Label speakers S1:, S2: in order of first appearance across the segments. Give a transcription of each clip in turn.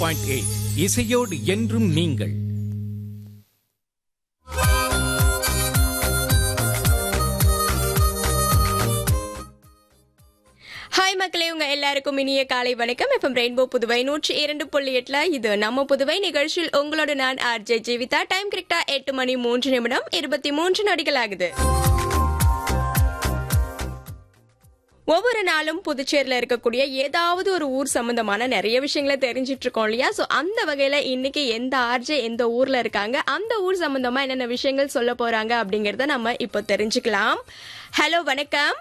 S1: Point eight இசையோடு என்றும் நீங்கள்
S2: ஹாய் மக்களே உங்க எல்லாருக்கும் இனிய காலை வணக்கம் எஃப்எம் ரெயின்போ புதுவை நூற்றி இரண்டு புள்ளி எட்டுல இது நம்ம புதுவை நிகழ்ச்சியில் உங்களோட நான் ஆர்ஜே ஜீவிதா டைம் கரெக்டா எட்டு மணி மூன்று நிமிடம் இருபத்தி மூன்று நொடிகள் ஆகுது ஒவ்வொரு நாளும் புதுச்சேரியில் இருக்கக்கூடிய ஏதாவது ஒரு ஊர் சம்பந்தமான நிறைய விஷயங்களை தெரிஞ்சிட்டு இருக்கோம் இல்லையா ஸோ அந்த வகையில இன்னைக்கு எந்த ஆர்ஜே எந்த ஊர்ல இருக்காங்க அந்த ஊர் சம்பந்தமா என்னென்ன விஷயங்கள் சொல்ல போறாங்க அப்படிங்கறத நம்ம இப்போ தெரிஞ்சுக்கலாம் ஹலோ வணக்கம்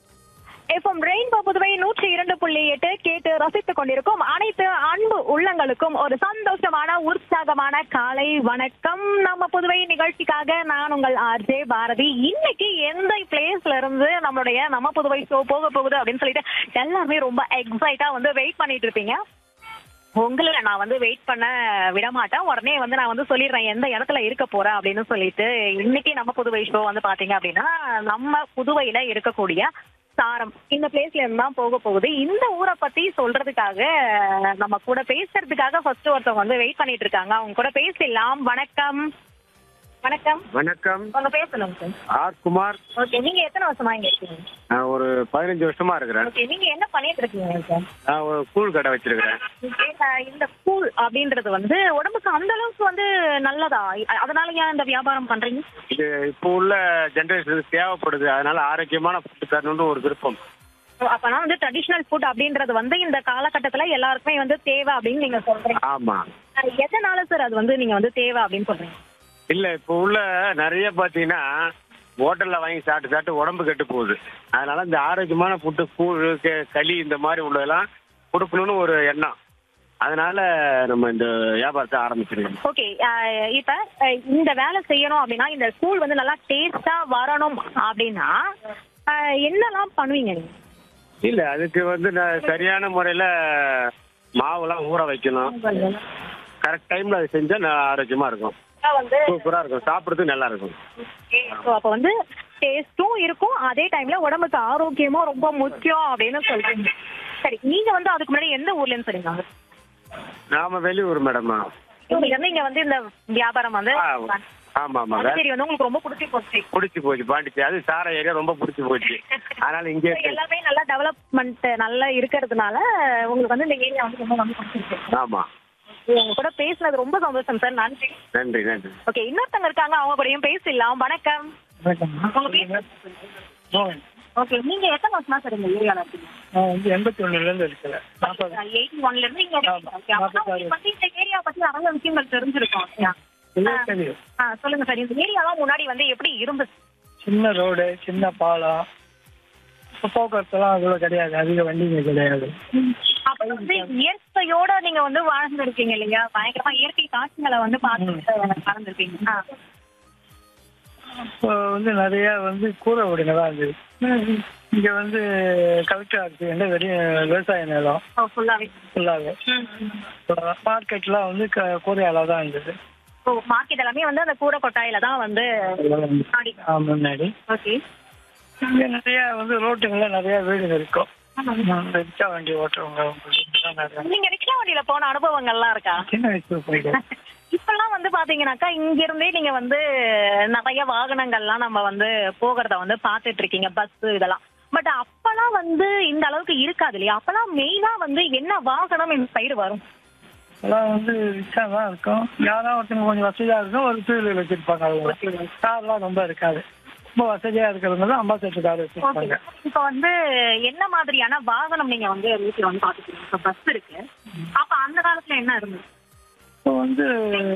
S3: எஃப்எம் ரெயின்போ புதுவை நூற்றி இரண்டு புள்ளி எட்டு கேட்டு ரசித்துக் கொண்டிருக்கும் அனைத்து அன்பு உள்ளங்களுக்கும் ஒரு சந்தோஷமான உற்சாகமான காலை வணக்கம் நம்ம புதுவை நிகழ்ச்சிக்காக நான் உங்கள் ஆர்ஜே பாரதி இன்னைக்கு எந்த பிளேஸ்ல இருந்து நம்மளுடைய நம்ம புதுவை ஷோ போக போகுது அப்படின்னு சொல்லிட்டு எல்லாருமே ரொம்ப எக்ஸைட்டா வந்து வெயிட் பண்ணிட்டு இருப்பீங்க உங்களை நான் வந்து வெயிட் பண்ண விட மாட்டேன் உடனே வந்து நான் வந்து சொல்லிடுறேன் எந்த இடத்துல இருக்க போறேன் அப்படின்னு சொல்லிட்டு இன்னைக்கு நம்ம புதுவை ஷோ வந்து பாத்தீங்க அப்படின்னா நம்ம புதுவையில இருக்கக்கூடிய சாரம் இந்த பிளேஸ்ல இருந்து தான் போக போகுது இந்த ஊரை பத்தி சொல்றதுக்காக நம்ம கூட பேசுறதுக்காக ஃபர்ஸ்ட் ஒருத்தவங்க வந்து வெயிட் பண்ணிட்டு இருக்காங்க அவங்க கூட பேசலாம் வணக்கம் வணக்கம்
S4: வணக்கம்
S3: உங்க பேர் சொல்லுங்க சார்
S4: ஆர் குமார்
S3: ஓகே நீங்க எத்தனை வருஷமா இங்க இருக்கீங்க
S4: நான் ஒரு பதினஞ்சு வருஷமா இருக்கிறேன்
S3: ஓகே நீங்க என்ன பண்ணிட்டு இருக்கீங்க சார்
S4: நான் ஒரு கூழ் கடை வச்சிருக்கிறேன்
S3: Okay, அஹ் இந்த கூழ் அப்படின்றது வந்து உடம்புக்கு அந்த அளவுக்கு வந்து நல்லதா அ- அதனால ஏன் இந்த வியாபாரம் பண்றீங்க
S4: இது இப்போ உள்ள ஜென்ரேஷனுக்கு தேவைப்படுது அதனால ஆரோக்கியமான ஃபுட்டு தரணும்னு ஒரு விருப்பம்
S3: அப்பனா வந்து ட்ரெடிஷனல் ஃபுட் அப்படின்றது வந்து இந்த காலகட்டத்துல எல்லாருக்குமே வந்து தேவை அப்படின்னு நீங்க சொல்றீங்க
S4: ஆமா
S3: அஹ் எதனால சார் அது வந்து நீங்க வந்து தேவை அப்படின்னு சொல்றீங்க
S4: இல்ல இப்போ உள்ள நிறைய பாத்தீங்கன்னா ஹோட்டல்ல வாங்கி சாப்பிட்டு சாப்பிட்டு உடம்பு கெட்டு போகுது அதனால இந்த ஆரோக்கியமான ஃபுட்டு கூழ் கே- களி இந்த மாதிரி உள்ளதெல்லாம் கொடுக்கணும்னு ஒரு எண்ணம் அதனால நம்ம இந்த வியாபாரத்தை ஆரம்பிச்சிருக்கோம்
S3: ஓகே இப்ப அஹ் இந்த வேலை செய்யணும் அப்படின்னா இந்த கூழ் வந்து நல்லா டேஸ்டா வரணும் அப்படின்னா அஹ் என்னெல்லாம் பண்ணுவீங்க நீங்க
S4: இல்ல அதுக்கு வந்து நான் சரியான முறையில மாவுலாம் ஊற வைக்கணும் கரெக்ட் டைம்ல அது செஞ்சா நான் ஆரோக்கியமா இருக்கும்
S3: வந்து
S4: சூப்பரா இருக்கும் சாப்பிடுறதுக்கு நல்லா இருக்கும்
S3: ஸோ அப்போ வந்து டேஸ்டும் இருக்கும் அதே டைம்ல உடம்புக்கு ஆரோக்கியமும் ரொம்ப முக்கியம் அப்படின்னு சொல்றீங்க சரி நீங்க வந்து அதுக்கு முன்னாடி எந்த ஊர்ல இருந்து சொல்றீங்க
S4: நாம வெளியூர் மேடம்
S3: உங்களுக்கு வந்து இங்க வந்து இந்த வியாபாரம் வந்து
S4: ஆமா ஆமா வே-
S3: சரி வந்து உங்களுக்கு ரொம்ப பிடிச்சி போச்சு
S4: பிடிச்சு போச்சு பாண்டிச்சேரி அது சார ஏரியா ரொம்ப பிடிச்சு போச்சு அதனால இங்கே
S3: So, எல்லாமே நல்லா டெவலப்மெண்ட் நல்லா இருக்கிறதுனால உங்களுக்கு வந்து இந்த ஏரியா வந்து ரொம்ப வந்து பிடிச்சிருக்கு
S4: ஆமா
S3: உங்க கூட பேசுனது ரொம்ப சந்தோஷம் சார் நன்றி
S4: நன்றி நன்றி
S3: ஓகே இன்னொருத்தங்க இருக்காங்க அவங்க கூடயும் பேசிடலாம் வணக்கம் உங்க பேர் ஓகே நீங்க எத்தனை வருஷமா சார் இந்த ஏரியால இருக்கீங்க
S5: நான் வந்து எண்பத்தி ஒண்ணுல இருந்து இருக்கிறேன் நாற்பது
S3: எயிட்டி ஒன்ல இருந்து இங்க இருக்கீங்க. Okay, அப்பதான்
S5: நாற்பத்தாறு.
S3: உங்களுக்கு வந்து இந்த ஏரியா பத்தி நிறைய விஷயங்கள் தெரிஞ்சிருக்கும் இல்லையா?
S5: இல்ல தெரியும்
S3: ஆ, சொல்லுங்க சார் இந்த ஏரியாலாம் முன்னாடி வந்து எப்படி இருந்துச்சு
S5: சின்ன ரோடு சின்ன பாலம் இப்ப போக்குவரத்துலாம் அவ்வளவு கிடையாது அதிக வண்டிங்க கிடையாது
S3: அப்ப வந்து இயற்கையோட நீங்க வந்து வாழ்ந்துருக்கீங்க இல்லையா பயங்கரமா இயற்கை காட்சிகளை வந்து பார்த்து வாழ்ந்துருக்கீங்க ஆ.
S5: இப்போ வந்து நிறைய வந்து கூரை வீடுங்க தான் இருந்தது இங்க வந்து கலெக்டர் ஆஃபீஸ் வந்து வெறும் விவசாய நிலம்
S3: ஓ, full-ஆவே.
S5: ஃபுல்லாகவே
S3: ம், ம்.
S5: மார்க்கெட்லாம் வந்து க- கூரையால தான் இருந்தது
S3: ஓ மார்க்கெட் எல்லாமே வந்து அந்த கூரை கொட்டாயில தான் வந்து ஆடி
S5: ஆ, முன்னாடி
S3: ஓகே
S5: இங்க நிறைய வந்து ரோட்டுங்கள நிறைய வீடுங்க இருக்கும் ரிக்ஷா வண்டி ஓட்டுறவங்க அவங்களுக்கு தான் நிறைய
S3: நீங்க ரிக்ஷா வண்டியில போன அனுபவங்கள்லாம் இருக்கா
S5: சின்ன வயசுல போயிட்டு
S3: இப்பெல்லாம் வந்து பாத்தீங்கன்னாக்கா இங்க இருந்தே நீங்க வந்து நிறைய வாகனங்கள்லாம் நம்ம வந்து போகிறத வந்து பாத்துட்டு இருக்கீங்க பஸ் இதெல்லாம் பட் அப்பெல்லாம் வந்து இந்த அளவுக்கு இருக்காது இல்லையா அப்பெல்லாம் மெயினா வந்து என்ன வாகனம் இந்த சைடு வரும்
S5: எல்லாம் வந்து ரிக்ஷா தான் இருக்கும் யாராவது ஒருத்தவங்க கொஞ்சம் வசதியா இருக்கும் ஒரு டூ வீலர் வச்சிருப்பாங்க அவங்க கார்லாம் ரொம்ப இருக்காது ரொம்ப வசதியா இருக்கிறவங்க தான் அம்பாசேட்டர் கார் வச்சிருப்பாங்க
S3: இப்ப வந்து என்ன மாதிரியான வாகனம் நீங்க வந்து வீட்டுல வந்து பாத்துக்கிறீங்க இப்ப பஸ் இருக்கு அப்ப அந்த காலத்துல என்ன இருந்தது
S5: இப்போ வந்து